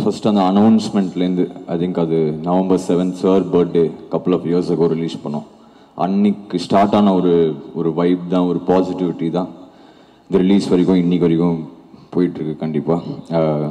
first அந்த அனௌன்ஸ்மெண்ட்லேருந்து I think அது November seventh sir birthday couple of years ago release பண்ணோம் அன்னைக்கு ஸ்டார்ட் ஆன ஒரு ஒரு வைப் தான் ஒரு பாசிட்டிவிட்டி தான் இந்த ரிலீஸ் வரைக்கும் இன்னைக்கு வரைக்கும் போயிட்டுருக்கு கண்டிப்பாக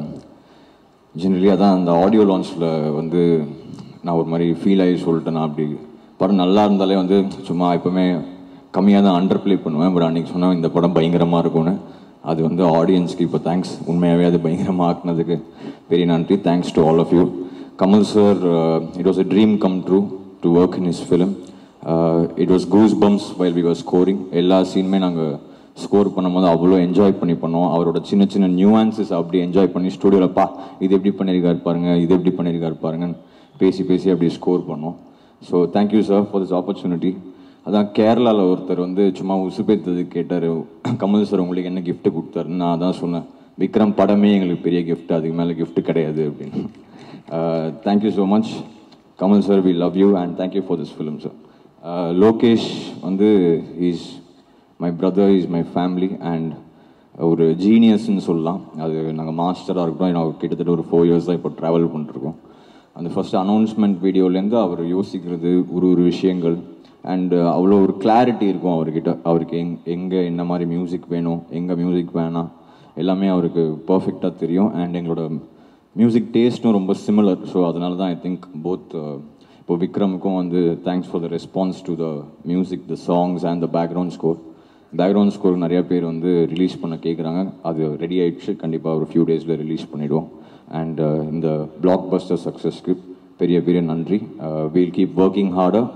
ஜெனரலி அதான் அந்த ஆடியோ லான்ச்சில் வந்து நான் ஒரு மாதிரி ஃபீல் ஆகி சொல்லிட்டேன் நான் அப்படி படம் நல்லா இருந்தாலே வந்து சும்மா எப்போவுமே கம்மியாக தான் அண்டர் ப்ளே பண்ணுவேன் பட் அன்றைக்கி சொன்னால் இந்த படம் பயங்கரமாக இருக்கும்னு அது வந்து ஆடியன்ஸ்க்கு இப்போ தேங்க்ஸ் உண்மையாகவே அது பயங்கரமாக ஆக்குனதுக்கு பெரிய நன்றி thanks to all of you Kamal sir it was a dream come true to work in his film it was goose bumps while we were scoring எல்லா சீனுமே நாங்கள் ஸ்கோர் பண்ணும்போது அவ்வளோ என்ஜாய் பண்ணி பண்ணோம் அவரோட சின்ன சின்ன நியூஆன்சஸ் அப்படி என்ஜாய் பண்ணி ஸ்டூடியோவில் பா இது எப்படி பண்ணியிருக்காரு பாருங்க இது எப்படி பண்ணியிருக்காரு பாருங்கன்னு பேசி பேசி அப்படி ஸ்கோர் பண்ணோம் so thank you sir for this opportunity அதான் கேரளாவில் ஒருத்தர் வந்து சும்மா உசுப்பேத்தது கேட்டார் கமல் சார் உங்களுக்கு என்ன gift கொடுத்தாருன்னு நான் தான் சொன்னேன் விக்ரம் படமே எங்களுக்கு பெரிய gift அதுக்கு மேலே gift கிடையாது அப்படின்னு thank you so much Kamal sir we love you and thank you for this film sir Lokesh வந்து is my brother is my family and ஒரு ஜீனியஸ்ன்னு சொல்லலாம் அது நாங்கள் மாஸ்டராக இருக்கட்டும் நான் கிட்டத்தட்ட ஒரு ஃபோர் இயர்ஸ் தான் இப்போ ட்ராவல் பண்ணிருக்கோம் அந்த ஃபர்ஸ்ட் அனௌன்ஸ்மெண்ட் வீடியோலேருந்து அவர் யோசிக்கிறது ஒரு ஒரு விஷயங்கள் அண்ட் அவ்வளோ ஒரு கிளாரிட்டி இருக்கும் அவர்கிட்ட அவருக்கு எங் எங்கே என்ன மாதிரி மியூசிக் வேணும் எங்கே மியூசிக் வேணாம் எல்லாமே அவருக்கு பர்ஃபெக்டாக தெரியும் அண்ட் எங்களோட மியூசிக் டேஸ்ட்டும் ரொம்ப சிமிலர் ஸோ அதனால தான் ஐ திங்க் போத் இப்போ விக்ரமுக்கும் வந்து thanks for the response to the music the songs and the background score background score நிறைய பேர் வந்து ரிலீஸ் பண்ண கேட்குறாங்க அது ரெடி ஆயிடுச்சு கண்டிப்பாக ஒரு ஃபியூ டேஸில் ரிலீஸ் பண்ணிவிடுவோம் அண்ட் இந்த பிளாக் பஸ்டர் சக்ஸஸ்க்கு பெரிய பெரிய நன்றி will keep working harder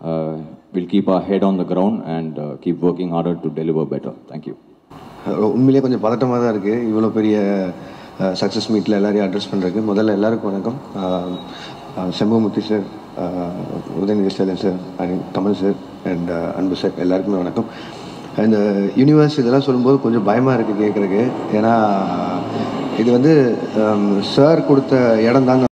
will keep a head on the ground and keep working harder to deliver better thank you உண்மையிலேயே கொஞ்சம் பதட்டமாக தான் இருக்குது இவ்வளோ பெரிய சக்ஸஸ் மீட்டில் எல்லாரையும் அட்ரஸ் பண்ணுறதுக்கு முதல்ல எல்லாருக்கும் வணக்கம் அஹ், அஹ், செம்புமுத்தி சார் அஹ், Udhayanidhi Stalin sir and Kamal sir and Anbu sir எல்லாருக்குமே வணக்கம் இந்த யூனிவர்ஸ் இதெல்லாம் சொல்லும்போது கொஞ்சம் பயமாக இருக்குது கேட்குறக்கு ஏன்னா இது வந்து சார் கொடுத்த இடம் தான்